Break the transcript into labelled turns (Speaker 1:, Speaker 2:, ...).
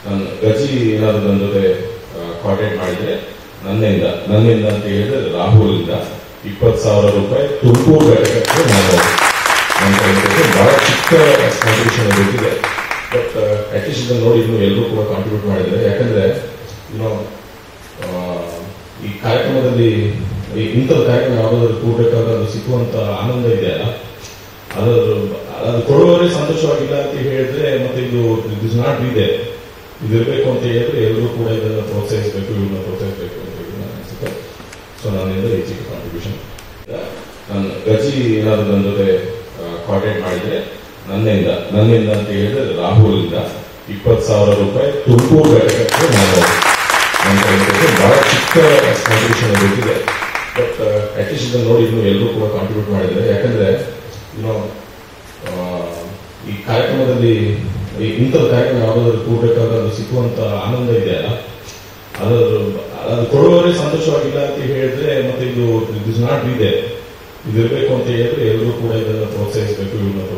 Speaker 1: ನನ್ನ ಗಜಿ ಏನಾದ್ರು ನನ್ನ ಜೊತೆ ಕಾಂಟ್ಯಾಕ್ಟ್ ಮಾಡಿದ್ರೆ ನನ್ನಿಂದ ನನ್ನಿಂದ ಅಂತ ಹೇಳಿದ್ರೆ ರಾಹುಲ್ ಇಂದ ಇಪ್ಪತ್ತು ಸಾವಿರ ರೂಪಾಯಿ ತುಮಕೂರು ಘಟಕಕ್ಕೆ ನಾನು ನನ್ನ ಕೈಯಿಂದ ಬಹಳ ಚಿಕ್ಕ ಕಾಂಟ್ರಿಬ್ಯೂಷನ್ ಬೇಕಿದೆ ಬಟ್ ಅಟ್ಲೀಸ್ಟ್ ಇದನ್ನು ನೋಡಿ ಇನ್ನು ಎಲ್ಲರೂ ಕೂಡ ಕಾಂಟ್ರಿಬ್ಯೂಟ್ ಮಾಡಿದ್ದಾರೆ ಯಾಕಂದ್ರೆ ಏನೋ ಈ ಕಾರ್ಯಕ್ರಮದಲ್ಲಿ ಈ ಇಂಥದ್ದು ಕಾರ್ಯಕ್ರಮ ಯಾವುದಾದ್ರು ಕೂಡಬೇಕಾದ್ರೆ ಅದು ಸಿಕ್ಕುವಂತ ಆನಂದ ಇದೆಯಲ್ಲ ಅದು ಅದು ಕೊಡುವವರೇ ಸಂತೋಷವಾಗಿಲ್ಲ ಅಂತ ಹೇಳಿದ್ರೆ ಮತ್ತೆ ಇದು ಇಸ್ ನಾಟ್ ಇದೆ ಇದಿರಬೇಕು ಅಂತ ಹೇಳಿದ್ರೆ ಎಲ್ಲರೂ ಕೂಡ ಇದನ್ನು ಪ್ರೋತ್ಸಾಹಿಸಬೇಕು ಇವನ್ನ ಪ್ರೋತ್ಸಾಹಿಸಬೇಕು ಅಂತ ಹೇಳಿ ನಾನು ಅನಿಸುತ್ತೆ ಸೊ ನನ್ನಿಂದ ಈ ಚಿಕ್ಕ ಕಾಂಟ್ರಿಬ್ಯೂಷನ್ ನಾನು ಗಜಿ ಏನಾದ್ರು ನನ್ನ ಜೊತೆ ಕಾಂಟ್ಯಾಕ್ಟ್ ಮಾಡಿದ್ರೆ ನನ್ನಿಂದ ನನ್ನಿಂದ ಅಂತ ಹೇಳಿದ್ರೆ ರಾಹುಲ್ ಇಂದ ಇಪ್ಪತ್ತು ಸಾವಿರ ರೂಪಾಯಿ ತುಮಕೂರು ಘಟಕಕ್ಕೆ ನಾನು ನನ್ನ ಕೈಯಿಂದ ಬಹಳ ಚಿಕ್ಕ ಕಾಂಟ್ರಿಬ್ಯೂಷನ್ ಬೇಕಿದೆ ಬಟ್ ಅಟ್ಲೀಸ್ಟ್ ಇದನ್ನು ನೋಡಿ ಇನ್ನು ಎಲ್ಲರೂ ಕೂಡ ಕಾಂಟ್ರಿಬ್ಯೂಟ್ ಮಾಡಿದ್ದಾರೆ ಯಾಕಂದ್ರೆ ಏನೋ ಈ ಕಾರ್ಯಕ್ರಮದಲ್ಲಿ ಈ ಇಂಥದ್ದು ಕಾರ್ಯಕ್ರಮ ಯಾವುದಾದ್ರು ಕೂಡಬೇಕಾದ್ರೆ ಅದು ಸಿಕ್ಕುವಂತ ಆನಂದ ಇದೆಯಲ್ಲ ಅದು ಅದು ಕೊಡುವವರೇ ಸಂತೋಷವಾಗಿಲ್ಲ ಅಂತ ಹೇಳಿದ್ರೆ ಮತ್ತೆ ಇದು ಇಸ್ ನಾಟ್ ಇದೆ ಇದಿರಬೇಕು ಅಂತ ಹೇಳಿದ್ರೆ ಎಲ್ಲರೂ ಕೂಡ ಇದನ್ನು ಪ್ರೋತ್ಸಾಹಿಸಬೇಕು ಇವನ್ನ